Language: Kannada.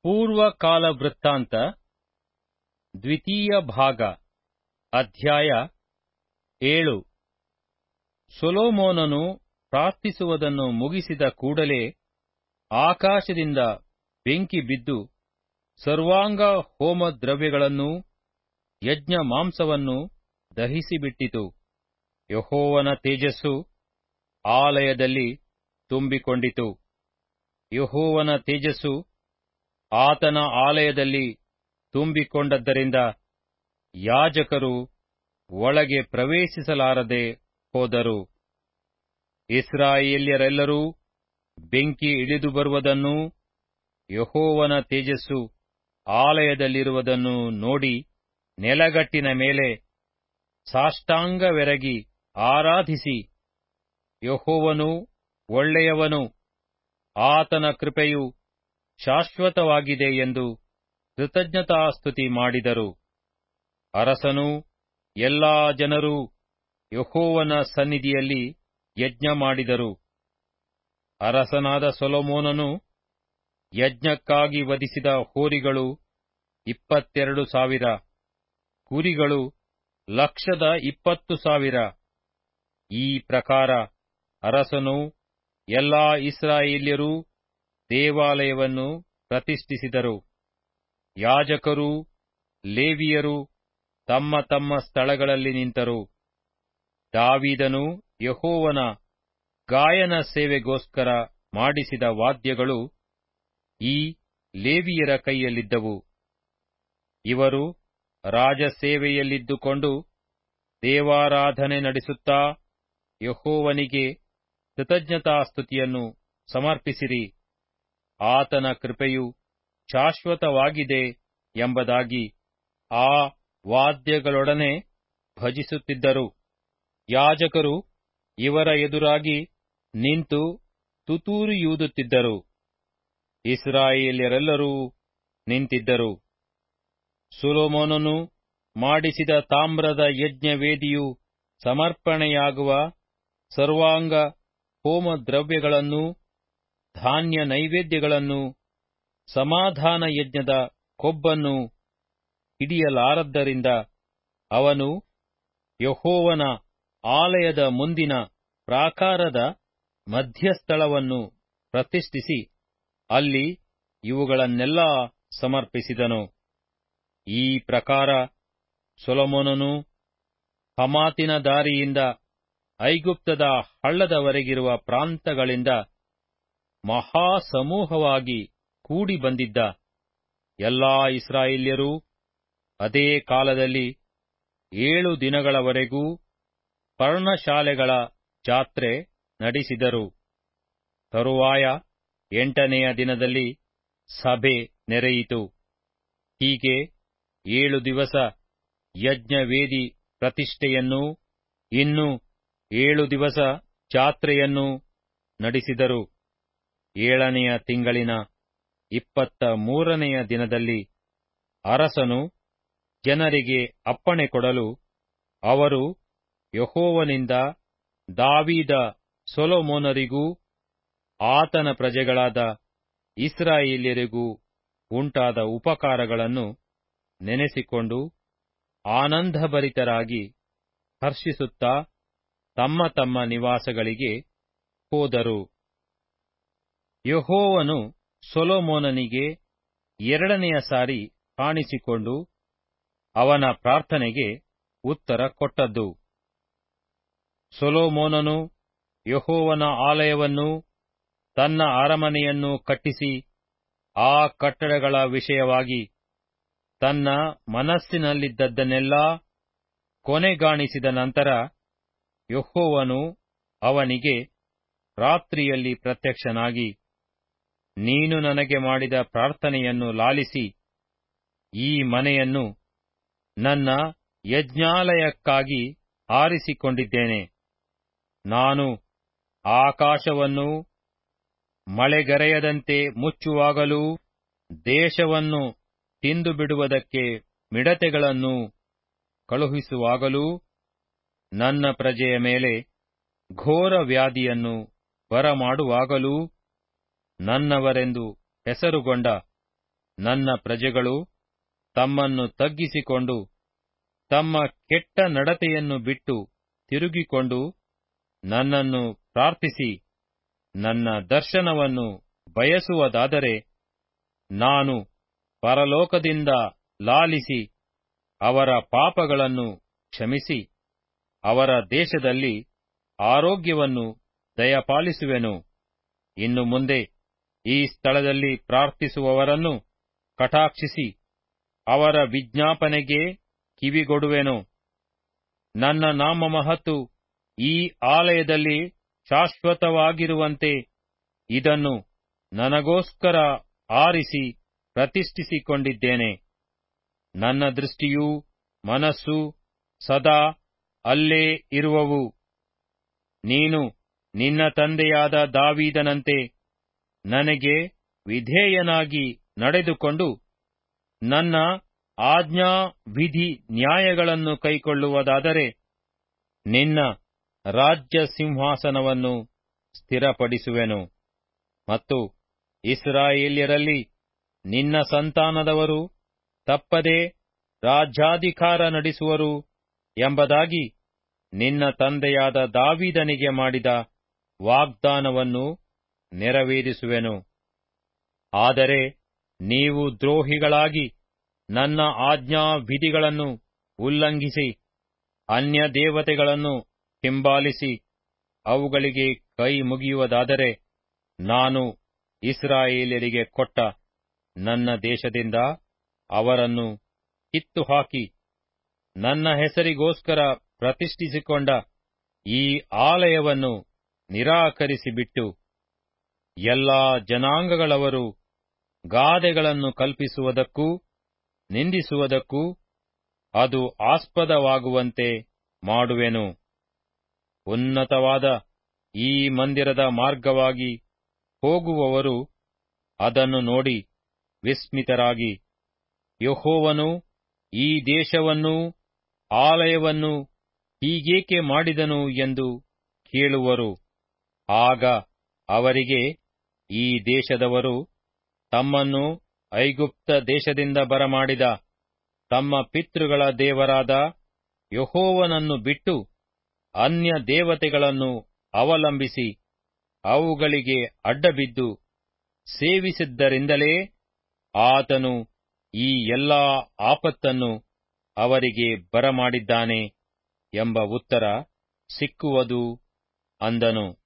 ಪೂರ್ವಕಾಲ ವೃತ್ತಾಂತ ದ್ವಿತೀಯ ಭಾಗ ಅಧ್ಯಾಯ ಏಳು ಸೊಲೊಮೋನನು ಪ್ರಾರ್ಥಿಸುವುದನ್ನು ಮುಗಿಸಿದ ಕೂಡಲೇ ಆಕಾಶದಿಂದ ಬೆಂಕಿ ಬಿದ್ದು ಸರ್ವಾಂಗ ಹೋಮ ದ್ರವ್ಯಗಳನ್ನೂ ಯಜ್ಞ ಮಾಂಸವನ್ನು ದಹಿಸಿಬಿಟ್ಟಿತು ಯೆಹೋವನ ತೇಜಸ್ಸು ಆಲಯದಲ್ಲಿ ತುಂಬಿಕೊಂಡಿತು ಯೆಹೋವನ ತೇಜಸ್ಸು ಆತನ ಆಲಯದಲ್ಲಿ ತುಂಬಿಕೊಂಡದ್ದರಿಂದ ಯಾಜಕರು ಒಳಗೆ ಪ್ರವೇಶಿಸಲಾರದೆ ಹೋದರು ಇಸ್ರಾಯೇಲ್ಯರೆಲ್ಲರೂ ಬೆಂಕಿ ಇಳಿದು ಬರುವುದನ್ನೂ ಯೆಹೋವನ ತೇಜಸ್ಸು ಆಲಯದಲ್ಲಿರುವುದನ್ನು ನೋಡಿ ನೆಲಗಟ್ಟಿನ ಮೇಲೆ ಸಾಷ್ಟಾಂಗವೆರಗಿ ಆರಾಧಿಸಿ ಯೆಹೋವನು ಒಳ್ಳೆಯವನು ಆತನ ಕೃಪೆಯು ಶಾಶ್ವತವಾಗಿದೆ ಎಂದು ಕೃತಜ್ಞತಾಸ್ತುತಿ ಮಾಡಿದರು ಅರಸನೂ ಎಲ್ಲಾ ಜನರೂ ಯೆಹೋವನ ಸನ್ನಿಧಿಯಲ್ಲಿ ಯಜ್ಞ ಮಾಡಿದರು ಅರಸನಾದ ಸೊಲೊಮೋನನು ಯಜ್ಞಕ್ಕಾಗಿ ವಧಿಸಿದ ಹೋರಿಗಳು ಇಪ್ಪತ್ತೆರಡು ಸಾವಿರ ಕುರಿಗಳು ಲಕ್ಷದ ಇಪ್ಪತ್ತು ಸಾವಿರ ಈ ಪ್ರಕಾರ ಅರಸನು ಎಲ್ಲಾ ಇಸ್ರಾಯೇಲ್ಯರೂ ದೇವಾಲಯವನ್ನು ಪ್ರತಿಷ್ಠಿಸಿದರು ಯಾಜಕರೂ ಲೇವಿಯರು ತಮ್ಮ ತಮ್ಮ ಸ್ಥಳಗಳಲ್ಲಿ ನಿಂತರು ದಾವೀದನು ಯೆಹೋವನ ಗಾಯನ ಸೇವೆಗೋಸ್ಕರ ಮಾಡಿಸಿದ ವಾದ್ಯಗಳು ಈ ಲೇವಿಯರ ಕೈಯಲ್ಲಿದ್ದವು ಇವರು ರಾಜಸೇವೆಯಲ್ಲಿದ್ದುಕೊಂಡು ದೇವಾರಾಧನೆ ನಡೆಸುತ್ತಾ ಯೆಹೋವನಿಗೆ ಕೃತಜ್ಞತಾಸ್ತುತಿಯನ್ನು ಸಮರ್ಪಿಸಿರಿ ಆತನ ಕೃಪೆಯು ಶಾಶ್ವತವಾಗಿದೆ ಎಂಬುದಾಗಿ ಆ ವಾದ್ಯಗಳೊಡನೆ ಭಜಿಸುತ್ತಿದ್ದರು ಯಾಜಕರು ಇವರ ಎದುರಾಗಿ ನಿಂತು ತುತೂರಿಯೂದುತ್ತಿದ್ದರು ಇಸ್ರಾಯೇಲ್ಯರೆಲ್ಲರೂ ನಿಂತಿದ್ದರು ಸುಲೋಮೋನನು ಮಾಡಿಸಿದ ತಾಮ್ರದ ಯಜ್ಞವೇದಿಯು ಸಮರ್ಪಣೆಯಾಗುವ ಸರ್ವಾಂಗ ಹೋಮ ದ್ರವ್ಯಗಳನ್ನೂ ಧಾನ್ಯ ನೈವೇದ್ಯಗಳನ್ನೂ ಸಮಾಧಾನ ಯಜ್ಞದ ಕೊಬ್ಬನ್ನು ಹಿಡಿಯಲಾರದ್ದರಿಂದ ಅವನು ಯೆಹೋವನ ಆಲಯದ ಮುಂದಿನ ಪ್ರಾಕಾರದ ಮಧ್ಯಸ್ಥಳವನ್ನು ಪ್ರತಿಷ್ಠಿಸಿ ಅಲ್ಲಿ ಇವುಗಳನ್ನೆಲ್ಲಾ ಸಮರ್ಪಿಸಿದನು ಈ ಪ್ರಕಾರ ಸೊಲೊಮೋನನು ಹಮಾತಿನ ದಾರಿಯಿಂದ ಐಗುಪ್ತದ ಹಳ್ಳದವರೆಗಿರುವ ಪ್ರಾಂತಗಳಿಂದ ಮಹಾಸಮೂಹವಾಗಿ ಕೂಡಿ ಬಂದಿದ್ದ ಎಲ್ಲಾ ಇಸ್ರಾಯೇಲ್ಯರೂ ಅದೇ ಕಾಲದಲ್ಲಿ ಏಳು ದಿನಗಳವರೆಗೂ ಪರ್ಣಶಾಲೆಗಳ ಜಾತ್ರೆ ನಡೆಸಿದರು ತರುವಾಯ ಎಂಟನೆಯ ದಿನದಲ್ಲಿ ಸಭೆ ನೆರೆಯಿತು ಹೀಗೆ ಏಳು ದಿವಸ ಯಜ್ಞವೇದಿ ಪ್ರತಿಷ್ಠೆಯನ್ನೂ ಇನ್ನು ಏಳು ದಿವಸ ಜಾತ್ರೆಯನ್ನೂ ನಡೆಸಿದರು ಏಳನೆಯ ತಿಂಗಳಿನ ಇಪ್ಪತ್ತ ಮೂರನೆಯ ದಿನದಲ್ಲಿ ಅರಸನು ಜನರಿಗೆ ಅಪ್ಪಣೆ ಕೊಡಲು ಅವರು ಯೆಹೋವನಿಂದ ದಾವೀದ ಸೊಲೊಮೋನರಿಗೂ ಆತನ ಪ್ರಜೆಗಳಾದ ಇಸ್ರಾಯೇಲ್ಯರಿಗೂ ಉಂಟಾದ ಉಪಕಾರಗಳನ್ನು ನೆನೆಸಿಕೊಂಡು ಆನಂದಭರಿತರಾಗಿ ಹರ್ಷಿಸುತ್ತಾ ತಮ್ಮ ತಮ್ಮ ನಿವಾಸಗಳಿಗೆ ಹೋದರು ಯೆಹೋವನು ಸೊಲೊಮೋನನಿಗೆ ಎರಡನೆಯ ಸಾರಿ ಕಾಣಿಸಿಕೊಂಡು ಅವನ ಪ್ರಾರ್ಥನೆಗೆ ಉತ್ತರ ಕೊಟ್ಟದ್ದು ಸೊಲೊಮೋನನು ಯೆಹೋವನ ಆಲಯವನ್ನೂ ತನ್ನ ಅರಮನೆಯನ್ನು ಕಟ್ಟಿಸಿ ಆ ಕಟ್ಟಡಗಳ ವಿಷಯವಾಗಿ ತನ್ನ ಮನಸ್ಸಿನಲ್ಲಿದ್ದದ್ದನ್ನೆಲ್ಲಾ ಕೊನೆಗಾಣಿಸಿದ ನಂತರ ಯೆಹೋವನು ಅವನಿಗೆ ರಾತ್ರಿಯಲ್ಲಿ ಪ್ರತ್ಯಕ್ಷನಾಗಿ ನೀನು ನನಗೆ ಮಾಡಿದ ಪ್ರಾರ್ಥನೆಯನ್ನು ಲಾಲಿಸಿ ಈ ಮನೆಯನ್ನು ನನ್ನ ಯಜ್ಞಾಲಯಕ್ಕಾಗಿ ಆರಿಸಿಕೊಂಡಿದ್ದೇನೆ ನಾನು ಆಕಾಶವನ್ನು ಮಳೆಗರೆಯದಂತೆ ಮುಚ್ಚುವಾಗಲೂ ದೇಶವನ್ನು ತಿಂದು ಬಿಡುವುದಕ್ಕೆ ಮಿಡತೆಗಳನ್ನು ಕಳುಹಿಸುವಾಗಲೂ ನನ್ನ ಪ್ರಜೆಯ ಮೇಲೆ ಘೋರ ವ್ಯಾಧಿಯನ್ನು ಬರಮಾಡುವಾಗಲೂ ನನ್ನವರೆಂದು ಹೆಸರುಗೊಂಡ ನನ್ನ ಪ್ರಜೆಗಳು ತಮ್ಮನ್ನು ತಗ್ಗಿಸಿಕೊಂಡು ತಮ್ಮ ಕೆಟ್ಟ ನಡತೆಯನ್ನು ಬಿಟ್ಟು ತಿರುಗಿಕೊಂಡು ನನ್ನನ್ನು ಪ್ರಾರ್ಥಿಸಿ ನನ್ನ ದರ್ಶನವನ್ನು ಬಯಸುವುದಾದರೆ ನಾನು ಪರಲೋಕದಿಂದ ಲಾಲಿಸಿ ಅವರ ಪಾಪಗಳನ್ನು ಕ್ಷಮಿಸಿ ಅವರ ದೇಶದಲ್ಲಿ ಆರೋಗ್ಯವನ್ನು ದಯಪಾಲಿಸುವೆನು ಇನ್ನು ಮುಂದೆ ಈ ಸ್ಥಳದಲ್ಲಿ ಪ್ರಾರ್ಥಿಸುವವರನ್ನು ಕಟಾಕ್ಷಿಸಿ ಅವರ ವಿಜ್ಞಾಪನೆಗೆ ಕಿವಿಗೊಡುವೆನು ನನ್ನ ನಾಮಮಹತ್ತು ಈ ಆಲಯದಲ್ಲಿ ಶಾಶ್ವತವಾಗಿರುವಂತೆ ಇದನ್ನು ನನಗೋಸ್ಕರ ಆರಿಸಿ ಪ್ರತಿಷ್ಠಿಸಿಕೊಂಡಿದ್ದೇನೆ ನನ್ನ ದೃಷ್ಟಿಯೂ ಮನಸ್ಸು ಸದಾ ಅಲ್ಲೇ ಇರುವವು ನೀನು ನಿನ್ನ ತಂದೆಯಾದ ದಾವೀದನಂತೆ ನನಗೆ ವಿಧೇಯನಾಗಿ ನಡೆದುಕೊಂಡು ನನ್ನ ಆಜ್ಞಾ ವಿಧಿ ನ್ಯಾಯಗಳನ್ನು ಕೈಕೊಳ್ಳುವುದಾದರೆ ನಿನ್ನ ರಾಜ್ಯ ಸಿಂಹಾಸನವನ್ನು ಸ್ಥಿರಪಡಿಸುವೆನು ಮತ್ತು ಇಸ್ರಾಯೇಲ್ಯರಲ್ಲಿ ನಿನ್ನ ಸಂತಾನದವರು ತಪ್ಪದೆ ರಾಜ್ಯಾಧಿಕಾರ ನಡೆಸುವರು ಎಂಬುದಾಗಿ ನಿನ್ನ ತಂದೆಯಾದ ದಾವೀದನಿಗೆ ಮಾಡಿದ ವಾಗ್ದಾನವನ್ನು ನೆರವೇರಿಸುವೆನು ಆದರೆ ನೀವು ದ್ರೋಹಿಗಳಾಗಿ ನನ್ನ ಆಜ್ಞಾ ವಿಧಿಗಳನ್ನು ಉಲ್ಲಂಘಿಸಿ ಅನ್ಯ ದೇವತೆಗಳನ್ನು ಹಿಂಬಾಲಿಸಿ ಅವುಗಳಿಗೆ ಕೈ ಮುಗಿಯುವುದಾದರೆ ನಾನು ಇಸ್ರಾಯೇಲರಿಗೆ ಕೊಟ್ಟ ನನ್ನ ದೇಶದಿಂದ ಅವರನ್ನು ಕಿತ್ತು ಹಾಕಿ ನನ್ನ ಹೆಸರಿಗೋಸ್ಕರ ಪ್ರತಿಷ್ಠಿಸಿಕೊಂಡ ಈ ಆಲಯವನ್ನು ನಿರಾಕರಿಸಿಬಿಟ್ಟು ಎಲ್ಲಾ ಜನಾಂಗಗಳವರು ಗಾದೆಗಳನ್ನು ಕಲ್ಪಿಸುವುದಕ್ಕೂ ನಿಂದಿಸುವುದಕ್ಕೂ ಅದು ಆಸ್ಪದವಾಗುವಂತೆ ಮಾಡುವೆನು ಉನ್ನತವಾದ ಈ ಮಂದಿರದ ಮಾರ್ಗವಾಗಿ ಹೋಗುವವರು ಅದನ್ನು ನೋಡಿ ವಿಸ್ಮಿತರಾಗಿ ಯಹೋವನು ಈ ದೇಶವನ್ನೂ ಆಲಯವನ್ನೂ ಹೀಗೇಕೆ ಮಾಡಿದನು ಎಂದು ಕೇಳುವರು ಆಗ ಅವರಿಗೆ ಈ ದೇಶದವರು ತಮ್ಮನ್ನು ಐಗುಪ್ತ ದೇಶದಿಂದ ಬರಮಾಡಿದ ತಮ್ಮ ಪಿತೃಗಳ ದೇವರಾದ ಯಹೋವನನ್ನು ಬಿಟ್ಟು ಅನ್ಯ ದೇವತೆಗಳನ್ನು ಅವಲಂಬಿಸಿ ಅವುಗಳಿಗೆ ಅಡ್ಡಬಿದ್ದು ಸೇವಿಸಿದ್ದರಿಂದಲೇ ಆತನು ಈ ಎಲ್ಲಾ ಆಪತ್ತನ್ನು ಅವರಿಗೆ ಬರಮಾಡಿದ್ದಾನೆ ಎಂಬ ಉತ್ತರ ಸಿಕ್ಕುವುದು ಅಂದನು